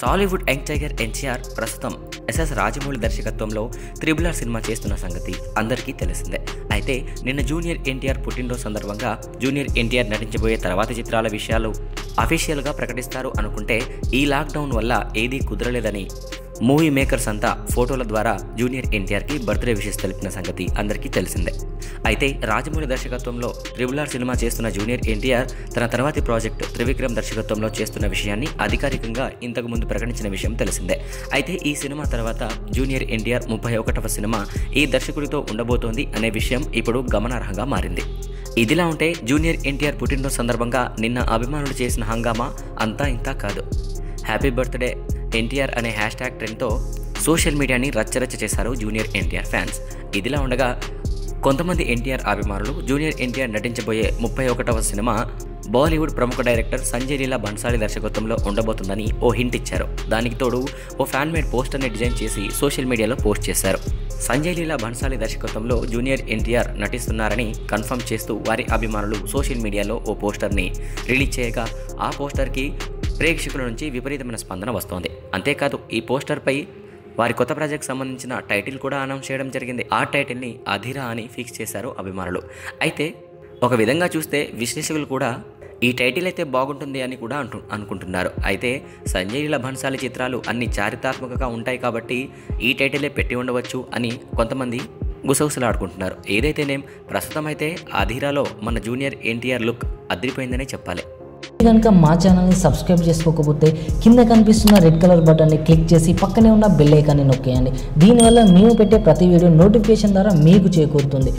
Tollywood young tiger NTR ప్రస్తుతం SS Rajamouli దర్శకత్వంలో triple R సినిమా చేస్తున్న సంగతి అందరికీ తెలిసిందే అయితే నిన్న జూనియర్ ఎన్టీఆర్ పుట్టినరోజు సందర్భంగా జూనియర్ ఎన్టీఆర్ నటించబోయే తర్వాతి చిత్రాల విషయాలు అఫీషియల్గా ప్రకటిస్తారు అనుకుంటే ఈ లాక్డౌన్ వల్ల ఏదీ కుదరలేదని మూవీ మేకర్స్ అంతా ఫోటోల ద్వారా జూనియర్ ఎన్టీఆర్కి బర్త్డే విషెస్ తెలిపిన సంగతి అందరికీ తెలిసిందే అయితే రాజమౌళి దర్శకత్వంలో త్రిబుల్ ఆర్ సినిమా చేస్తున్న జూనియర్ ఎన్టీఆర్ తన తర్వాతి ప్రాజెక్ట్ త్రివిక్రమ్ దర్శకత్వంలో చేస్తున్న విషయాన్ని అధికారికంగా ఇంతకు ముందు ప్రకటించిన విషయం తెలిసిందే అయితే ఈ సినిమా తర్వాత జూనియర్ ఎన్టీఆర్ ముప్పై ఒకటవ సినిమా ఈ దర్శకుడితో ఉండబోతోంది అనే విషయం ఇప్పుడు గమనార్హంగా మారింది ఇదిలా ఉంటే జూనియర్ ఎన్టీఆర్ పుట్టినరోజు సందర్భంగా నిన్న అభిమానులు చేసిన హంగామా అంతా ఇంతా కాదు హ్యాపీ బర్త్డే ఎన్టీఆర్ అనే హ్యాష్ ట్యాగ్ ట్రెండ్తో సోషల్ మీడియాని రచ్చరచ్చ చేశారు జూనియర్ ఎన్టీఆర్ ఫ్యాన్స్ ఇదిలా ఉండగా కొంతమంది ఎన్టీఆర్ అభిమానులు జూనియర్ ఎన్టీఆర్ నటించబోయే ముప్పై ఒకటవ సినిమా బాలీవుడ్ ప్రముఖ డైరెక్టర్ సంజయ్ లీలా బన్సాలి దర్శకత్వంలో ఉండబోతుందని ఓ హింట్ ఇచ్చారు దానికి తోడు ఓ ఫ్యాన్ మేడ్ పోస్టర్ని డిజైన్ చేసి సోషల్ మీడియాలో పోస్ట్ చేశారు సంజయ్ లీలా బన్సాలి దర్శకత్వంలో జూనియర్ ఎన్టీఆర్ నటిస్తున్నారని కన్ఫర్మ్ చేస్తూ వారి అభిమానులు సోషల్ మీడియాలో ఓ పోస్టర్ని రిలీజ్ చేయగా ఆ పోస్టర్కి ప్రేక్షకుల నుంచి విపరీతమైన స్పందన వస్తోంది అంతేకాదు ఈ పోస్టర్పై వారి కొత్త ప్రాజెక్ట్ సంబంధించిన టైటిల్ కూడా అనౌన్స్ చేయడం జరిగింది ఆ టైటిల్ని అధిరా అని ఫిక్స్ చేశారు అభిమానులు అయితే ఒక విధంగా చూస్తే విశ్లేషకులు కూడా ఈ టైటిల్ అయితే బాగుంటుంది అని కూడా అంటు అనుకుంటున్నారు అయితే సంజయ్ లీల భన్సాలి చిత్రాలు అన్ని చారిత్రాత్మకంగా ఉంటాయి కాబట్టి ఈ టైటిలే పెట్టి ఉండవచ్చు అని కొంతమంది గుసగుసలాడుకుంటున్నారు ఏదైతేనేం ప్రస్తుతం అయితే అధీరాలో మన జూనియర్ ఎన్టీఆర్ లుక్ అదిరిపోయిందనే చెప్పాలి కనుక మా ఛానల్ని సబ్స్క్రైబ్ చేసుకోకపోతే కింద కనిపిస్తున్న రెడ్ కలర్ బటన్ని క్లిక్ చేసి పక్కనే ఉన్న బెల్ ఐకాన్ని నొక్కేయండి దీనివల్ల మేము పెట్టే ప్రతి వీడియో నోటిఫికేషన్ ద్వారా మీకు చేకూరుతుంది